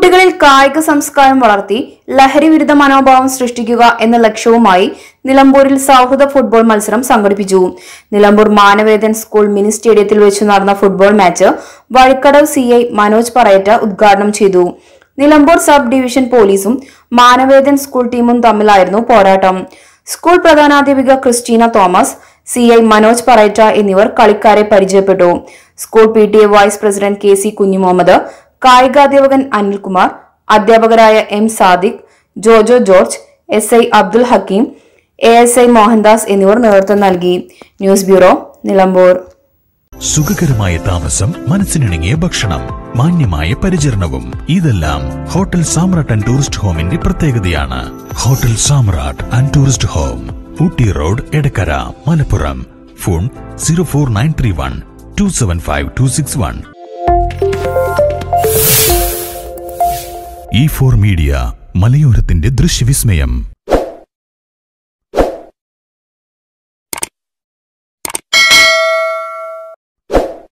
കുട്ടികളിൽ കായിക സംസ്കാരം വളർത്തി ലഹരി വിരുദ്ധ മനോഭാവം സൃഷ്ടിക്കുക എന്ന ലക്ഷ്യവുമായി നിലമ്പൂരിൽ സൗഹൃദ ഫുട്ബോൾ മത്സരം സംഘടിപ്പിച്ചു നിലമ്പൂർ മാനവേദൻ സ്കൂൾ മിനി സ്റ്റേഡിയത്തിൽ വെച്ച് നടന്ന football match Vazhikkadavu C I Manoj Parayatta ഉദ്ഘാടനം ചെയ്തു നിലമ്പൂർ സബ് ഡിവിഷൻ പോലീസും മാനവേദൻ സ്കൂൾ ടീമും തമ്മിലായിരുന്നു പോരാട്ടം സ്കൂൾ പ്രധാനാധ്യാപിക Christina Thomas C I Manoj Parayatta എന്നിവർ കളിക്കാരെ പരിചയപ്പെട്ടു school P T A vice president K C Kunhumuhammed കായികാധ്യാപകൻ അനിൽകുമാർ അധ്യാപകരായ M Sadiq Jojo George S I Abdul Hakeem A S I Mohandas എന്നിവർ നേതൃത്വം നൽകി ന്യൂസ് ബ്യൂറോ നിലമ്പൂർ സുഖകരമായ താമസം മനസ്സിനിണങ്ങിയ ഭക്ഷണം മാന്യമായ പരിചരണവും ഇതെല്ലാം ഹോട്ടൽ സാമ്രാട്ട് ആൻഡ് ടൂറിസ്റ്റ് ഹോമിന്റെ പ്രത്യേകതയാണ് hotel Samrat and tourist home Ooty road Edakkara Malappuram phone zero four nine three one two seven five two six one E four media മലയോരത്തിന്റെ ദൃശ്യവിസ്മയം